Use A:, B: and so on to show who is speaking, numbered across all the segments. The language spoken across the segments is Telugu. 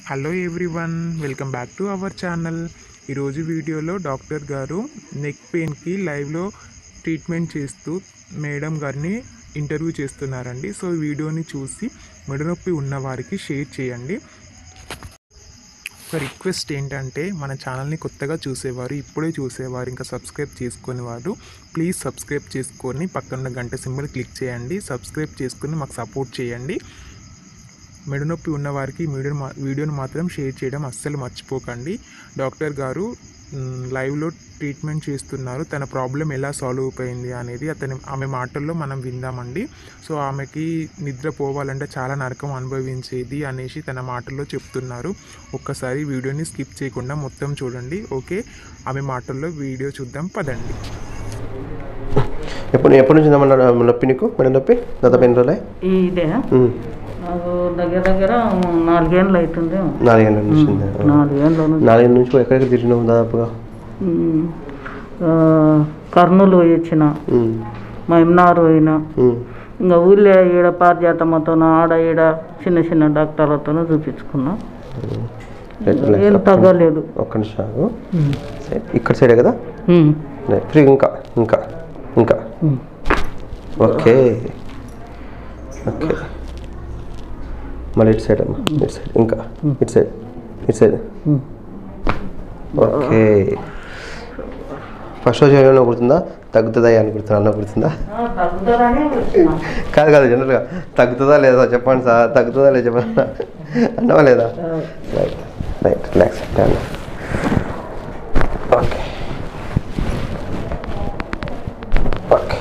A: Hello everyone welcome back to our channel ఈరోజు వీడియోలో డాక్టర్ గారు నెక్ పెయిన్కి లైవ్లో ట్రీట్మెంట్ చేస్తూ మేడం గారిని ఇంటర్వ్యూ చేస్తున్నారండి సో ఈ వీడియోని చూసి మెడనొప్పి ఉన్న వారికి షేర్ చేయండి ఒక రిక్వెస్ట్ ఏంటంటే మన ఛానల్ని కొత్తగా చూసేవారు ఇప్పుడే చూసేవారు ఇంకా సబ్స్క్రైబ్ చేసుకునే వారు ప్లీజ్ సబ్స్క్రైబ్ చేసుకొని పక్కన గంట సింబల్ క్లిక్ చేయండి సబ్స్క్రైబ్ చేసుకుని మాకు సపోర్ట్ చేయండి మెడనొప్పి ఉన్న వారికి ఈ వీడియోని మా వీడియోని మాత్రం షేర్ చేయడం అస్సలు మర్చిపోకండి డాక్టర్ గారు మ్, లైవ్లో ట్రీట్మెంట్ చేస్తున్నారు తన ప్రాబ్లం ఎలా సాల్వ్ అయిపోయింది అనేది అతని ఆమె మాటల్లో మనం విందామండి సో ఆమెకి నిద్ర పోవాలంటే చాలా నరకం అనుభవించేది అనేసి తన మాటల్లో చెప్తున్నారు ఒక్కసారి వీడియోని స్కిప్ చేయకుండా మొత్తం చూడండి ఓకే ఆమె మాటల్లో వీడియో చూద్దాం పదండి
B: ఎప్పుడు ఎప్పటి నుంచి ఉందమ్మా నొప్పి నీకు మెడ నొప్పి దాదాపు ఎన్ని రోజులే
C: ఇదే నాకు దగ్గర దగ్గర నాలుగేళ్ళు అవుతుంది
B: నాలుగేళ్ళ నుంచి ఉందా?
C: నాలుగేళ్ళ నుంచి
B: నాలుగేళ్ళ నుంచి ఎక్కడికి తిరిగినావు దాదాపుగా
C: ఉమ్, ఆ, కర్నూలు పోయి వచ్చిన
B: ఉమ్,
C: మహిమనారు పోయినా
B: ఉమ్,
C: ఇంకా ఊళ్ళో ఈడ పారిజాతమ్మతో ఆడ ఈడ చిన్న చిన్న డాక్టర్లతో చూపించుకున్నా
B: రైట్, రైట్.
C: ఏం తగ్గలేదు
B: ఒక్క నిమిషం ఆగు. సరే, ఇక్కడ సైడే కదా
C: ఉమ్,
B: రైట్, ఫ్రీ ఇంకా ఇంకా ఇంకా
C: ఉమ్.
B: ఓకే ఓకే మళ్ళీ ఇటు సైడ్ అమ్మా ఇటు సైడ్ ఇంకా ఇటు సైడ్ ఇటు సైడ్
C: ఉమ్.
B: ఓకే ఫస్ట్ రోజు ఏమైనా గుర్తుందా తగ్గుతుందా అని గుర్తుందా అన్న గుర్తుందా
C: ఆ, తగ్గుతుందనే వచ్చిన.
B: కాదు కాదు జనరల్గా తగ్గుతుందా లేదా చెప్పండి సార్ తగ్గుతుందా లేదా చెప్పండి అన్నవా లేదా
C: ఆ,
B: right right relax okay okay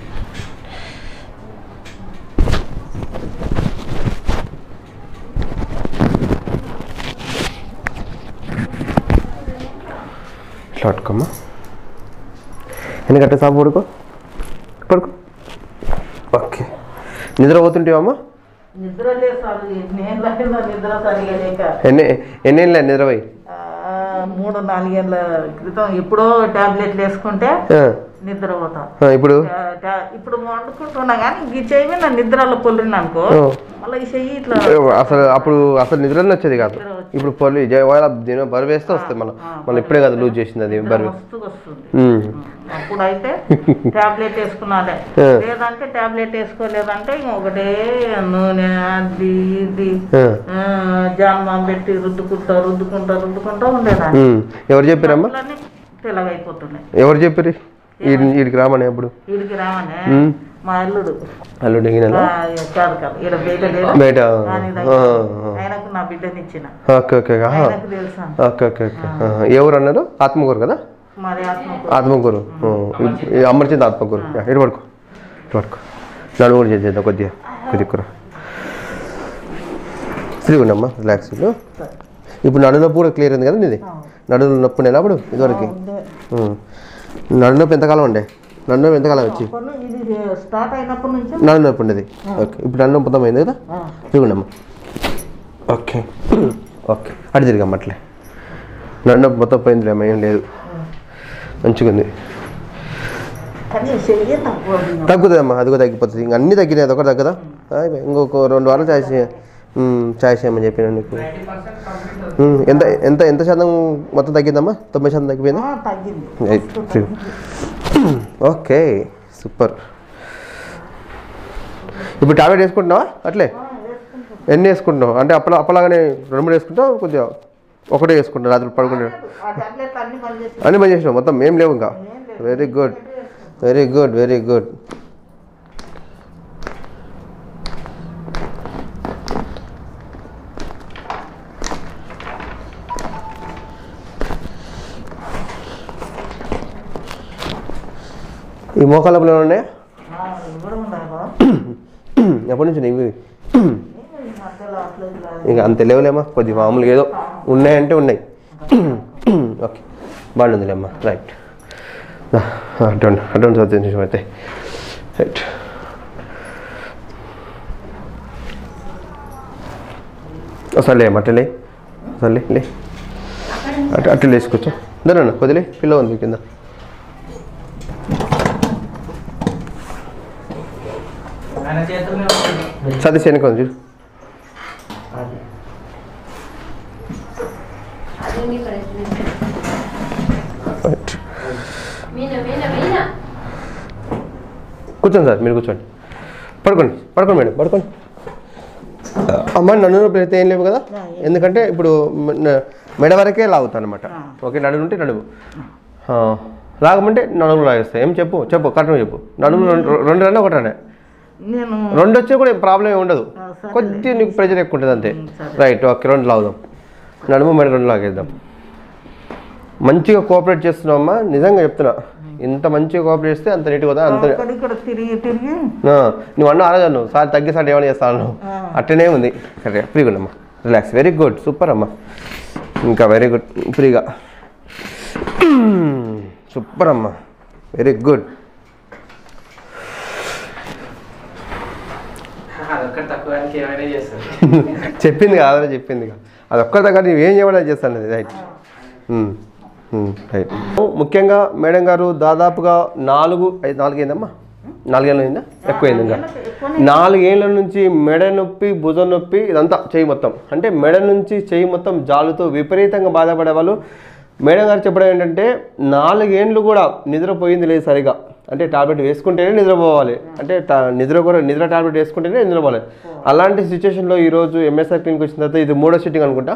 B: ఇట్లా పట్టుకోమ్మా ఎన్ని గంటల సాపు పడుకో పడుకో ఓకే నిద్ర పోతుంటేవమ్మా
C: నిద్ర లేదు సార్ నేను లేకుండా నిద్ర సరిగా లేక
B: ఎన్ని ఎన్ని ఏళ్ళ నిద్రపోయి
C: ఆ, మూడు నాలుగేళ్ళ క్రితం ఎప్పుడో టాబ్లెట్లు వేసుకుంటే
B: ఆ,
C: నిద్ర పోతా
B: ఆ, ఇప్పుడు
C: టా- టా- ఇప్పుడు వండుకుంటున్నా కానీ ఈ చెయ్యి మీద నా నిద్రలో పొల్లిన అనుకో
B: ఆ.
C: మళ్ళీ ఈ చెయ్యి ఇట్లా
B: అసలు అప్పుడు అసలు నిద్రనే వచ్చేది కాదు ఇప్పుడు పొలి ఒకవేళ దీని బరువు వేస్తే వస్తుంది మళ్ళీ మళ్ళీ ఇప్పుడే కదా లూజ్ చేసింది అది బరువు
C: మస్తుగా వస్తుంది
B: ఉమ్.
C: అప్పుడు అయితే టాబ్లెట్ వేసుకున్నాలే
B: ఆ.
C: లేదంటే టాబ్లెట్ వేసుకోలేదంటే ఇంక ఒకటే నూనె అది ఇది
B: ఆ.
C: ఆ, జాన్మాం పెట్టి రుద్దుకుంటా రుద్దుకుంటా రుద్దుకుంటా ఉండేదాన్ని
B: ఉమ్. ఎవరు చెప్పారమ్మా
C: అన్నీ తెల్లగైపోతున్నాయి
B: ఎవరు చెప్పారు వీడికి రామని అప్పుడు
C: వీడికి రావనే
B: ఉమ్.
C: మా అల్లుడు
B: అల్లు దిగిన
C: ఆ, కాదు కాదు ఈడ బయట లేదు
B: బయట
C: ఆయన
B: ఆ,
C: దగ్గర
B: ఆ.
C: ఆయనకు నా బిడ్డని ఇచ్చిన
B: ఓకే ఓకే ఆహా.
C: ఆయనకు తెలుసా
B: ఓకే ఓకే ఓకే ఆహా. ఏ ఊరు అన్నారు ఆత్మకూరు కదా
C: మరి ఆత్మకు
B: ఆత్మకూరు ఈ అమర్చింది ఆత్మకూరు యా, ఇటు పడుకో ఇటు పడుకో నన్ను కూడా చేద్దాం కొద్దిగా కొద్దిగా కూర ఫ్రీ ఉండమ్మా రిలాక్స్ ఉండు. ఇప్పుడు నడు నొప్పి కూడా క్లియర్ ఉంది కదా నీది నడుము నొప్పి ఉండేనా అప్పుడు ఇదివరకు ఉం. నడు నొప్పి ఎంతకాలం ఉండే నడు నొప్పి ఎంతకాలం వచ్చి
C: కొను ఇది స్టార్ట్ అయినప్పటి నుంచి
B: నడు నొప్పి ఉండేది ఓకే ఇప్పుడు నడు నొప్పి మొత్తం అయింది కదా
C: ఆ,
B: ఫ్రీ ఉండమ్మా ఓకే ఓకే అటు తిరిగమ్మ అట్లే నడు నొప్పి మొత్తం పోయిందిలే అమ్మ ఏం లేదు మంచిగా ఉంది
C: కానీ చెయ్యి తక్కువ ఉంది.
B: తగ్గుతుందమ్మా అది కూడా తగ్గిపోతుంది ఇంక అన్నీ తగ్గినాయి అదొకటి తగ్గదా అయిపోయి. ఇంకొక రెండు వారాలు ఛాయ్ చేయ ఛాయ్ చేయమని చెప్పిన నీకు ఉమ్, ఎంత ఎంత ఎంత శాతం మొత్తం తగ్గిందమ్మా తొంభై శాతం తగ్గిపోయిందా
C: ఆ, తగ్గింది
B: రైట్, ఫ్రీ. ఓకే సూపర్ ఇప్పుడు టాబ్లెట్ వేసుకుంటున్నావా అట్లే ఎన్ని వేసుకుంటున్నావు అంటే అప్పలా అప్పలాగానే రెండు మూడు వేసుకుంటావు కొద్దిగా ఒకటే వేసుకుంటావు రాత్రి పడుకుంటావు
C: ఆ టాబ్లెట్లు అన్ని పని చేస్తాయి
B: అన్ని పని చేసినావు మొత్తం ఏం లేవు ఇంకా very good very good very good ఈ మోకాళ్ళ ఏమైనా ఉన్నాయా
C: ఆ, ఇవి కూడా ఉన్నాయి కదా.
B: ఎప్పటి నుంచి ఇవి
C: ఈ మధ్యలో అట్లా ఇట్లా
B: ఇంకా అంత లేవులేమ్మా కొద్ది మామూలుగా ఏదో ఉన్నాయంటే ఉన్నాయి ఓకే బాగుందిలేమ్మా రైట్ అటువంటి అటువంటి చదువు అయితే రైట్ అసలు లేమ్మా అట్లే అసలు లే లే అటు అట్లా వేసుకొచ్చు దరన్న కొద్దిలే పిల్ల ఉంది కింద సతీష్ వెనక ఉంది చూడు
D: लुंगी पर
B: రైట్
D: मीना मीना मीना
B: కూర్చోండి సార్ మీరు కూర్చోండి పడుకోండి పడుకోండి మేడం పడుకోండి అమ్మ నన్ను నొప్పి అయితే ఏం లేవు కదా ఎందుకంటే ఇప్పుడు మ- మెడ వరకే లాగుతాను అనమాట ఓకే నడుము ఉంటే నడుము ఆ, లాగమంటే నడుము లాగేస్తాయి ఏం చెప్పు చెప్పు కరెక్ట్గా చెప్పు నడుము రెండు రెండు రన్నే ఒకటి రన్నే
C: నేను
B: రెండు వచ్చే కూడా ప్రాబ్లం ఏమి ఉండదు
C: ఆ, సరే.
B: కొద్దిగా నీకు ప్రెజర్ ఎక్కువ ఉంటుంది అంతే
C: సరే.
B: రైట్ ఓకే రెండు లాగుదాం నడుము మెడ రెండు లాగేద్దాం మంచిగా కోఆపరేట్ చేస్తున్నావమ్మా నిజంగా చెప్తున్నా ఇంత మంచిగా కోఆపరేట్ చేస్తే అంత నీట్గా అవుతుంది అంత
C: అక్కడ ఇక్కడ తిరిగి తిరిగి
B: ఆ, నువ్వు అన్న ఆలోచన నువ్వు సార్ తగ్గిస్తాడు ఏమైనా చేస్తాను అట్టనే ఉంది సరే ఫ్రీగా ఉండమ్మా రిలాక్స్ వెరీ గుడ్ సూపర్ అమ్మా ఇంకా వెరీ గుడ్ ఫ్రీగా సూపర్ అమ్మా వెరీ గుడ్
E: అదొక్కటి తక్కువ ఏమైనా చేస్తారు
B: చెప్పింది కాదని చెప్పింది కాదు అది ఒక్క దగ్గర నువ్వు ఏం చేయమని చేస్తాను అది రైట్ రైట్ ముఖ్యంగా మేడం గారు దాదాపుగా నాలుగు ఐదు నాలుగైందమ్మా నాలుగేళ్ళు అయిందా ఎక్కువైంది ఇంకా నాలుగేళ్ల నుంచి మెడ నొప్పి భుజం నొప్పి ఇదంతా చెయ్యి మొత్తం అంటే మెడ నుంచి చెయ్యి మొత్తం జాలుతో విపరీతంగా బాధపడే వాళ్ళు మేడం గారు చెప్పడం ఏంటంటే నాలుగేండ్లు కూడా నిద్రపోయింది లేదు సరిగా అంటే టాబ్లెట్ వేసుకుంటేనే నిద్రపోవాలి అంటే టా- నిద్ర కూడా నిద్ర టాబ్లెట్ వేసుకుంటేనే నిద్రపోవాలి అలాంటి సిచ్యువేషన్లో ఈరోజు ఎంఎస్ఆర్ క్లినిక్ వచ్చిన తర్వాత ఇది మూడో సిట్టింగ్ అనుకుంటా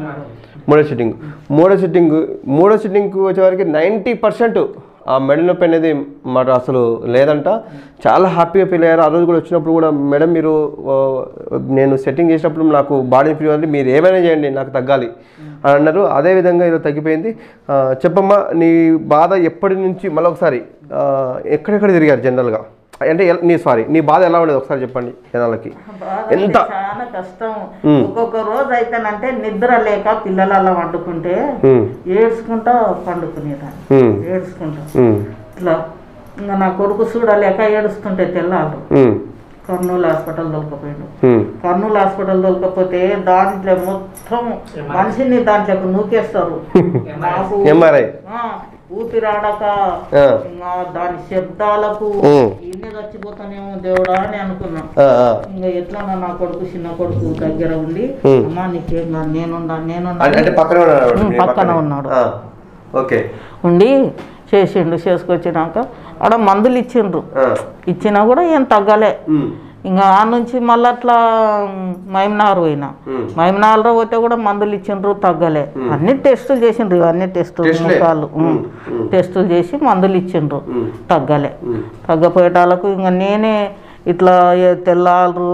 B: మూడో సిట్టింగ్ మూడో సిట్టింగ్ మూడో సిట్టింగ్కి వచ్చేవరకు నైంటీ పర్సెంట్ ఆ మెడ నొప్పి అనేది మాట అసలు లేదంట చాలా హ్యాపీగా ఫీల్ అయ్యారు ఆ రోజు కూడా వచ్చినప్పుడు కూడా మేడం మీరు ఆ, నేను సెట్టింగ్ చేసినప్పుడు నాకు బాడీ ఫీల్ అంటే మీరు ఏమైనా చేయండి నాకు తగ్గాలి అని అన్నారు అదేవిధంగా ఈరోజు తగ్గిపోయింది ఆ, చెప్పమ్మా నీ బాధ ఎప్పటి నుంచి మళ్ళీ ఒకసారి ఆ, ఎక్కడెక్కడ తిరిగారు జనరల్గా అంటే ఎల్- నీ సారీ నీ బాధ ఎలా ఉండేది ఒకసారి చెప్పండి జనాలకి
C: బాధ
B: ఎంత?
C: అంటే చాలా కష్టం ఒక్కొక్క రోజు అయితేనంటే నిద్ర లేక పిల్లలు అలా వండుకుంటే
B: ఉమ్,
C: ఏడ్చుకుంటా పండుకునేదాన్ని
B: ఉమ్,
C: ఏడ్చుకుంటా
B: ఉమ్,
C: ఇట్లా ఇంకా నా కొడుకు చూడలేక ఏడుస్తుంటే తెల్లారు
B: ఉమ్,
C: కర్నూలు హాస్పిటల్ దొరకపోయాడు
B: ఉమ్.
C: కర్నూలు హాస్పిటల్ దొరకపోతే దాంట్లో మొత్తం మనిషిని దాంట్లోకి నూకేస్తారు నాకు
B: ఎంఆర్ఐ
C: ఆ, ఊపిరాడక
B: ఆ.
C: ఇంకా దాని శబ్దాలకు
B: ఉమ్.
C: ఇన్ని చచ్చిపోతానేమో దేవుడా అని అనుకున్నా
B: ఆ, ఆ.
C: ఇంకా ఎట్లా నా కొడుకు చిన్న కొడుకు దగ్గర ఉండి
B: ఉమ్.
C: అమ్మా నీకేం కాదు నేనున్నా నేనున్నా
B: అంటే అంటే పక్కన ఉన్నాడు
C: ఉమ్,
B: మీ
C: పక్కన
B: పక్కనే.
C: ఉన్నాడు.
B: ఆ, ఓకే
C: ఉండి చేసిండు చేసుకొచ్చినాక ఆడ మందులు ఇచ్చిండ్రు
B: ఆ,
C: ఇచ్చినా కూడా ఏం తగ్గలే
B: ఉమ్,
C: ఇంకా ఆ నుంచి మళ్ళీ అట్లా మైమ్నార్ పోయినా
B: ఉమ్.
C: మైమ్నార్లో పోతే కూడా మందులు ఇచ్చిండ్రు తగ్గలే అన్ని టెస్టులు చేసిండ్రు అన్ని టెస్టులు
B: టెస్టులే?
C: ముఖాలు ఉమ్.
B: ఉమ్, ఉమ్.
C: టెస్టులు చేసి మందులు ఇచ్చిండ్రు
B: ఉమ్,
C: తగ్గలే
B: ఉమ్.
C: తగ్గపోయేటాలకు ఇంకా నేనే ఇట్లా ఏ తెల్లారు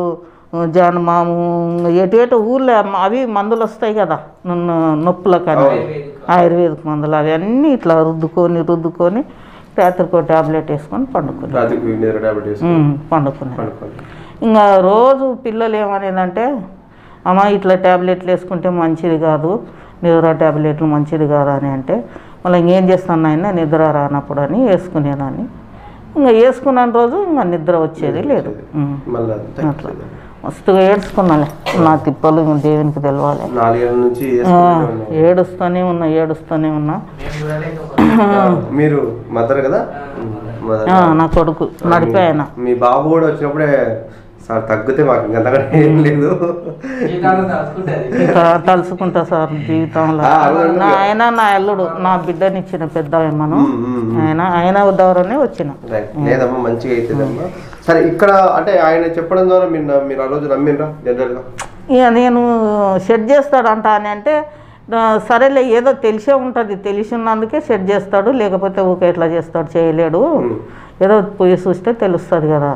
C: జానమాము ఎటు ఎటు ఊర్లో అమ్మ- అవి మందులు వస్తాయి కదా నున్ను నొప్పులకని ఆయుర్వేదిక్ మందులు అవి అన్నీ ఇట్లా రుద్దుకొని రుద్దుకొని రాత్రికో టాబ్లెట్ వేసుకొని పండుకుని
B: రాత్రికి నిద్ర టాబ్లెట్ వేసుకొని
C: ఉమ్, పండుకున్నాను
B: పడుకోండి
C: ఇంకా రోజు పిల్లలు ఏమనేదంటే అమ్మ ఇట్లా ట్యాబ్లెట్లు వేసుకుంటే మంచిది కాదు నిద్ర ట్యాబ్లెట్లు మంచిది కాదు అని అంటే మళ్ళీ ఇంకేం చేస్తాను ఆయన నిద్ర రానప్పుడు అని వేసుకునేదాన్ని ఇంకా వేసుకున్న రోజు ఇంకా నిద్ర వచ్చేది లేదు ఉమ్.
B: మళ్ళీ
C: అట్లా మస్తుగా ఏడ్చుకున్నాలే నా తిప్పలు ఇంక దేవునికి తెలవాలి
B: నాలుగేళ్ళ నుంచి
C: ఆ,
B: వేసుకుంటూనే ఉన్నారు.
C: ఏడుస్తూనే ఉన్నా ఏడుస్తూనే ఉన్నా
E: మేము చూడలేదు
B: ఆ, మీరు మదర్ కదా మదర్
C: ఆ, నా కొడుకు నడిపాయన
B: మీ బాబు కూడా వచ్చినప్పుడే సార్ తగ్గితే మాకు ఇంకంతకంటే ఏం లేదు
E: జీవితాలు దాచుకుంటుంది
C: ఇంకా తలుసుకుంటా సార్ జీవితంలో
B: ఆ, అవునండి.
C: నా ఆయన నా అల్లుడు నా బిడ్డనిచ్చిన పెద్ద ఏమను
B: ఉమ్, ఉమ్, ఉమ్.
C: ఆయన ఆయన ద్వారానే వచ్చిన
B: రైట్ లేదమ్మా మంచిగా అవుతుందమ్మా సరే ఇక్కడ అంటే ఆయన చెప్పడం ద్వారా మీరు న- మీరు ఆ రోజు నమ్మినరా జనరల్గా
C: ఇక నేను సెట్ చేస్తాడంట అని అంటే ఆ, సరేలే ఏదో తెలిసే ఉంటుంది తెలిసి ఉన్నందుకే సెట్ చేస్తాడు లేకపోతే ఊకే ఎట్లా చేస్తాడు చేయలేడు ఏదో పోయి చూస్తే తెలుస్తుంది కదా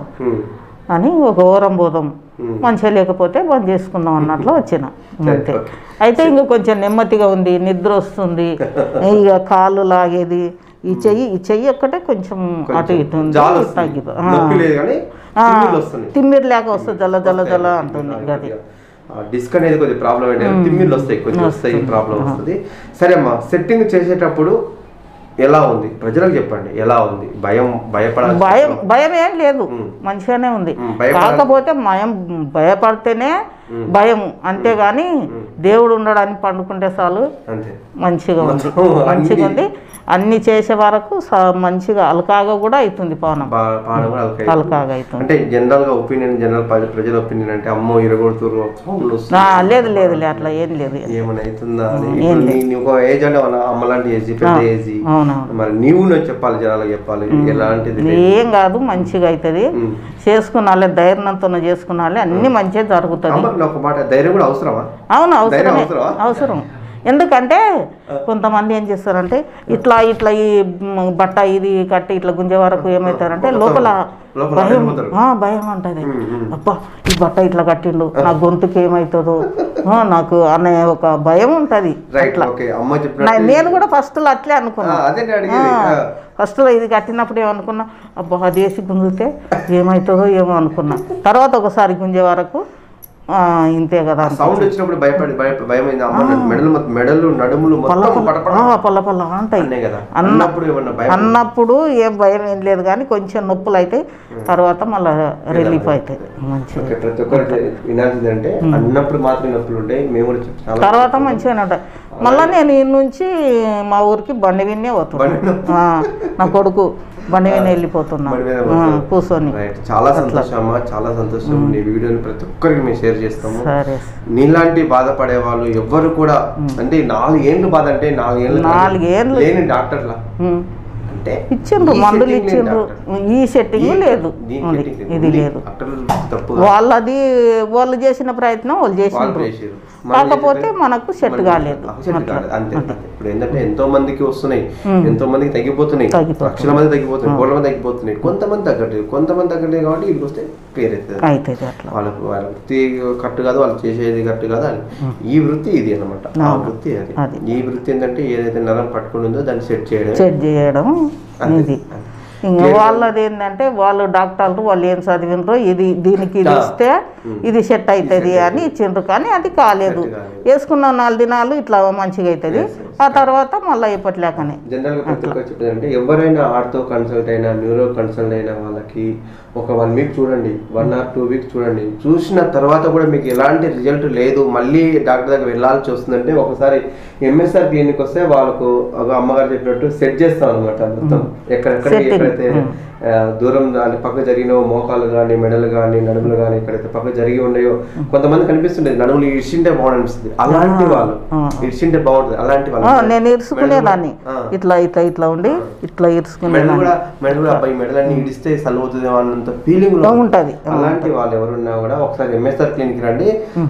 C: అని ఒక ఓరం పోదాం మంచిగా లేకపోతే బంద్ చేసుకుందాం అన్నట్లు వచ్చిన అంతే
B: ఓకే.
C: అయితే ఇంక కొంచెం నెమ్మదిగా ఉంది నిద్ర వస్తుంది ఇక కాళ్ళు లాగేది ఈ చెయ్యి ఈ చెయ్యి ఒక్కటే కొంచెం అటు ఇటు ఉంది
B: జాలు వస్తుంది.
C: తగ్గిపో ఆ.
B: నొప్పి లేదు కానీ
C: ఆ,
B: తిమ్మిర్లు వస్తున్నాయి.
C: తిమ్మిరి లేక వస్తుంది జల జల జల అంటుంది గది
B: డిస్క్ అనేది కొద్దిగా ప్రాబ్లం ఏంటంటే తిమ్మిర్లు వస్తాయి కొంచెం వస్తాయి ప్రాబ్లం వస్తుంది సరే అమ్మా సెట్టింగ్ చేసేటప్పుడు ఎలా ఉంది ప్రజలకు చెప్పండి ఎలా ఉంది భయం భయపడాలి
C: భయం భయం ఏం లేదు
B: ఉమ్.
C: మంచిగానే ఉంది
B: ఉమ్, భయపడాలి.
C: కాకపోతే భయం భయపడితేనే భయం అంతేగాని దేవుడు ఉండడానికి పండుకుంటే చాలు
B: అంతే
C: మంచిగా ఉంది
B: మొత్తం
C: మంచిగా
B: అన్ని-
C: ఉంది అన్ని చేసే వరకు స- మంచిగా అలకాగా కూడా అవుతుంది పానం
B: పా- పానం కూడా అలకై
C: అలకాగా అవుతుంది
B: అంటే జనరల్ గా ఒపీనియన్ జనరల్ ప్రజ- ప్రజల ఒపీనియన్ అంటే అమ్మో ఇరగొడుతురు సౌండ్లు
C: ఆ,
B: వస్తున్నాయి.
C: లేదు లేదు లేదు అట్లా ఏం లేదు
B: ఏమైనా అవుతుందా అని ఇప్పుడు నీ- నీ ఒక ఏజ్ అంటే వాళ్ళ అమ్మ లాంటి ఏజ్ పెద్ద ఏజ్
C: అవునవును
B: మరి నీవు నువ్వు చెప్పాలి జనాలకు చెప్పాలి ఎలాంటిది లేదు.
C: ఏం కాదు మంచిగా అవుతుంది
B: ఉమ్.
C: చేసుకున్నాలే ధైర్యంతో చేసుకున్నాలే అన్ని మంచిగా జరుగుతుంది
B: అమ్మ నా ఒక మాట ధైర్యం కూడా అవసరమా
C: అవును
B: ధైర్యం
C: అవసరమే
B: అవసరమా?
C: అవసరం ఎందుకంటే కొంతమంది ఏం చేస్తారంటే ఇట్లా ఇట్లా ఈ మ్, బట్ట ఇది కట్టి ఇట్లా గుంజే వరకు ఏమవుతారంటే లోపల
B: లోపల
C: భయం
B: వెళ్ళిపోతారు.
C: ఆ, భయం అంటది అబ్బా ఈ బట్ట ఇట్లా కట్టిండు నా గొంతుకి ఏమవుతుందో ఆ, నాకు అనే ఒక భయం ఉంటది
B: రైట్ ఓకే అమ్మ
C: నా-
B: చెప్పినట్టు
C: నేను కూడా ఫస్ట్ లో అట్లే అనుకున్నా
B: ఆ, అదే నేను అడిగేది ఆ.
C: ఫస్ట్ లో ఇది కట్టినప్పుడు ఏమనుకున్నా అబ్బా అది వేసి గుంజితే ఏమవుతుందో ఏమో అనుకున్నా తర్వాత ఒకసారి గుంజే వరకు ఆ, ఇంతే కదా అనుకున్నా.
B: సౌండ్ వచ్చినప్పుడు భయపడి భయ- భయమైంది అమ్మ మెడలు మొత్తం- మెడలు నడుములు
C: పల్ల
B: మొత్తం పడపడ
C: పల్ల పల్ల పల్ల అంటాయి
B: అన్నే కదా
C: అన్న-
B: అన్నప్పుడు ఏమన్నా భయం
C: అన్నప్పుడు ఏం భయం ఏం లేదు కానీ కొంచెం నొప్పులు అవుతాయి తర్వాత మళ్ళీ రిలీఫ్ అవుతాయి మంచిగా
B: ఓకే, ప్రతి ఒక్కరు వినాల్సింది అంటే అన్నప్పుడు మాత్రమే నొప్పులు ఉంటాయి మేము కూడా చెప్- చాలా
C: తర్వాత మంచిగానే ఉంటాయి మళ్ళీ నేను ఈ నుంచి మా ఊరికి బండి విన్నే పోతున్నా ఆ, నా కొడుకు బండి విని వెళ్ళిపోతున్నా
B: బండి మీద
C: ఆ,
B: పోతారు.
C: కూర్చొని
B: రైట్ చాలా సంతోషం అమ్మా చాలా సంతోషం నీ వీడియోని ప్రతి ఒక్కరికి మేము షేర్ చేస్తాము
C: సరే
B: నీలాంటి బాధపడే వాళ్ళు ఎవ్వరు కూడా అంటే నాలుగేండ్లు బాధ అంటే నాలుగేళ్ళు
C: నాలుగేండ్లు.
B: లేని డాక్టర్లా
C: ఉమ్.
B: అంటే
C: ఇచ్చిండ్రు
B: ఈ
C: మందులు
B: setting లేని
C: ఇచ్చిండ్రు
B: డాక్టర్.
C: ఈ సెట్టింగ్
B: ఈ-
C: లేదు
B: దీని
C: ఉంది.
B: setting లేదు.
C: ఇది
B: ఉంది.
C: లేదు
B: డాక్టర్లు తప్పు
C: వాళ్ళది వాళ్ళు చేసిన ప్రయత్నం వాళ్ళు
B: వాళ్ళు
C: చేసిండ్రు
B: చేసిర్రు. మనం
C: కాకపోతే
B: చేసేది-
C: మనకు సెట్
B: మనకి
C: కాలేదు
B: సెట్
C: అట్లా.
B: కాలేదు అంతే అంతే. ఇప్పుడు ఏంటంటే ఎంతో మందికి వస్తున్నాయి ఎంతో మందికి తగ్గిపోతున్నాయి
C: తగ్గిపోతున్నాయి.
B: లక్షల మంది తగ్గిపోతున్నాయి కోట్ల మంది తగ్గిపోతున్నాయి కొంతమంది తగ్గట్లేదు కొంతమంది తగ్గట్లేదు కాబట్టి ఇక్కడికి వస్తే క్లియర్ అవుతుంది
C: అవుతుంది అట్లా
B: వాళ్ళకు వాళ్ళ వృత్తి కరెక్ట్ కాదు వాళ్ళు చేసేది కరెక్ట్ కాదు అని ఈ వృత్తి ఇది అన్నమాట ఆ వృత్తి అది
C: అది.
B: ఈ వృత్తి ఏంటంటే ఏదైతే నరం పట్టుకుని ఉందో దాన్ని సెట్ చేయడం
C: సెట్ చేయడం
B: అంతే.
C: ఇది ఇంకా వాళ్ళది ఏంటంటే వాళ్ళు డాక్టర్లు వాళ్ళు ఏం చదివినరో ఇది దీనికి ఇది ఇస్తే ఇది సెట్ అవుతుంది అని ఇచ్చిండ్రు కానీ అది కాలేదు
B: Set కాలేదు.
C: వేసుకున్న నాలుగు దినాలు ఇట్లా మంచిగా అవుతుంది ఆ తర్వాత మళ్ళీ ఇప్పట్లేకనే
B: జనరల్ గా ప్రతి ఒక్కరు చెప్పేది అంటే ఎవరైనా ఆర్తో కన్సల్ట్ అయినా న్యూరో కన్సల్ట్ అయిన వాళ్ళకి ఒక వన్ వీక్ చూడండి వన్ ఆర్ టూ వీక్స్ చూడండి చూసిన తర్వాత కూడా మీకు ఎలాంటి రిజల్ట్ లేదు మళ్ళీ డాక్టర్ దగ్గర వెళ్ళాల్సి వస్తుందంటే ఒకసారి ఎంఎస్ఆర్ క్లినిక్ వస్తే వాళ్ళకు ఒక అమ్మగారు చెప్పినట్టు సెట్ చేస్తాం అనమాట మొత్తం ఎక్కడెక్కడ
C: Setting.
B: ఎక్కడైతే ఆ, దూరం దాని పక్క జరిగిన మోకాలు కానీ మెడలు కానీ నడుములు కానీ ఎక్కడైతే పక్క జరిగి ఉన్నాయో కొంతమంది కనిపిస్తుండేది నడుములు ఇడిచింటే బాగుంది అనిపిస్తుంది అలాంటి వాళ్ళు ఇడిచింటే బాగుంటుంది అలాంటి
C: ఆ,
B: వాళ్ళు
C: నేను ఇరుచుకునేదాన్ని
B: ఆ.
C: ఇట్లా ఇట్లా ఇట్లా ఉండి ఇట్లా
B: మెడలు
C: ఇరుచుకునేదాన్ని
B: కూడా మెడలు కూడా అబ్బాయి మెడలన్నీ ఇడిస్తే సల్వుతుంది అన్నంత ఫీలింగ్ లో
C: ఉంటది.
B: అలాంటి వాళ్ళు ఎవరున్నా కూడా ఒకసారి ఎంఎస్ఆర్ క్లినిక్ రండి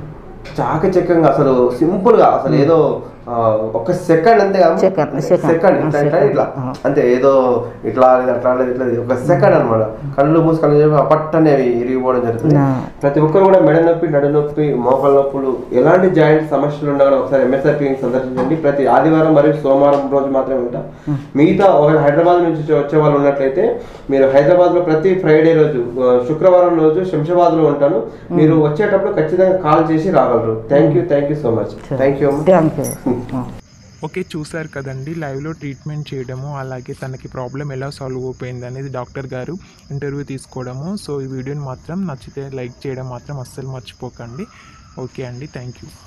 B: చాకచక్యంగా అసలు సింపుల్ గా అసలు ఏదో ఆ, ఒక సెకండ్ అంతే
C: Second, second.
B: సెకండ్ ఇట్లా ఇట్లా
C: Second.
B: ఇట్లా
C: ఆ.
B: అంతే ఏదో ఇట్లా లేదు అట్లా లేదు ఇట్లా లేదు. ఒక సెకండ్ అనమాట కళ్ళు మూసి కళ్ళు చెప్పి పట్టనే అవి ఇరిగిపోవడం జరుగుతుంది
C: నా.
B: ప్రతి ఒక్కరు కూడా మెడ నొప్పి నడు నొప్పి మోకాల నొప్పులు ఎలాంటి జాయింట్ సమస్యలు ఉన్నా కూడా ఒకసారి ఎంఎస్ఆర్ క్లినిక్ సందర్శించండి ప్రతి ఆదివారం మరియు సోమవారం రోజు మాత్రమే ఉంటా మిగతా ఒక హైదరాబాద్ నుంచి వచ్చే- వచ్చే వాళ్ళు ఉన్నట్లయితే మీరు హైదరాబాద్ లో ప్రతి ఫ్రైడే రోజు ఆ, శుక్రవారం రోజు శంషాబాద్ లో ఉంటాను మీరు వచ్చేటప్పుడు ఖచ్చితంగా కాల్ చేసి రాగలరు thank you thank you so much thank you అమ్మ
C: థ్యాంక్ యూ
A: ఓకే చూసారు కదండి లైవ్లో ట్రీట్మెంట్ చేయడము అలాగే తనకి ప్రాబ్లం ఎలా సాల్వ్ అయిపోయింది అనేది డాక్టర్ గారు ఇంటర్వ్యూ తీసుకోవడము సో ఈ వీడియోని మాత్రం నచ్చితే లైక్ చేయడం మాత్రం అస్సలు మర్చిపోకండి ఓకే అండి థ్యాంక్ యూ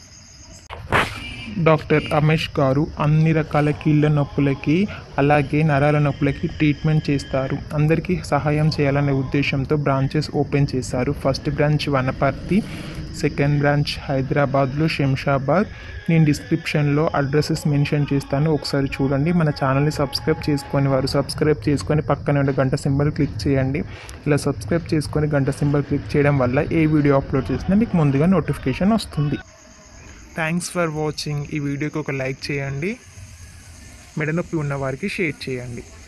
A: డాక్టర్ రమేష్ గారు అన్ని రకాల కీళ్ళ నొప్పులకి అలాగే నరాల నొప్పులకి ట్రీట్మెంట్ చేస్తారు అందరికీ సహాయం చేయాలనే ఉద్దేశంతో బ్రాంచెస్ ఓపెన్ చేశారు first branch Wanaparthy second branch హైదరాబాద్లో శంషాబాద్ నేను డిస్క్రిప్షన్లో అడ్రసెస్ మెన్షన్ చేస్తాను ఒకసారి చూడండి మన ఛానల్ని సబ్స్క్రైబ్ చేసుకొని వారు సబ్స్క్రైబ్ చేసుకొని పక్కన ఉండే గంట సింబల్ క్లిక్ చేయండి ఇలా సబ్స్క్రైబ్ చేసుకొని గంట సింబల్ క్లిక్ చేయడం వల్ల ఏ వీడియో అప్లోడ్ చేసినా మీకు ముందుగా నోటిఫికేషన్ వస్తుంది థ్యాంక్స్ ఫర్ వాచింగ్ ఈ వీడియోకి ఒక లైక్ చేయండి మెడ నొప్పి ఉన్న వారికి షేర్ చేయండి